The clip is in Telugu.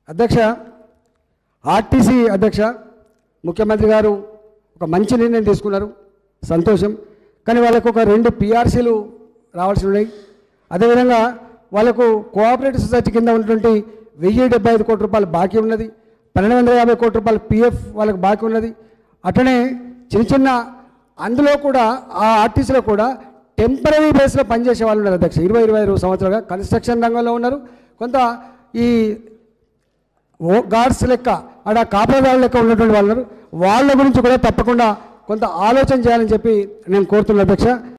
అధ్యక్ష ఆర్టీసీ అధ్యక్ష ముఖ్యమంత్రి గారు ఒక మంచి నిర్ణయం తీసుకున్నారు సంతోషం కానీ వాళ్ళకు ఒక రెండు పిఆర్సీలు రావాల్సి ఉన్నాయి అదేవిధంగా వాళ్ళకు కోఆపరేటివ్ సొసైటీ కింద ఉన్నటువంటి వెయ్యి డెబ్బై ఐదు కోట్ల రూపాయలు బాకీ ఉన్నది పన్నెండు వందల యాభై కోట్ల రూపాయలు పిఎఫ్ వాళ్ళకి బాకీ ఉన్నది అట్లనే చిన్న చిన్న అందులో కూడా ఆ ఆర్టీసీలో కూడా టెంపరీ బేస్లో పనిచేసే వాళ్ళు ఉన్నారు అధ్యక్ష ఇరవై ఇరవై ఐదు సంవత్సరాలుగా కన్స్ట్రక్షన్ రంగంలో ఉన్నారు కొంత ఈ ఓ గార్డ్స్ లెక్క ఆడ కాపలాదారుల లెక్క ఉన్నటువంటి వాళ్ళు ఉన్నారు. వాళ్ళ గురించి కూడా తప్పకుండా కొంత ఆలోచన చేయాలని చెప్పి నేను కోరుతున్నాను అధ్యక్ష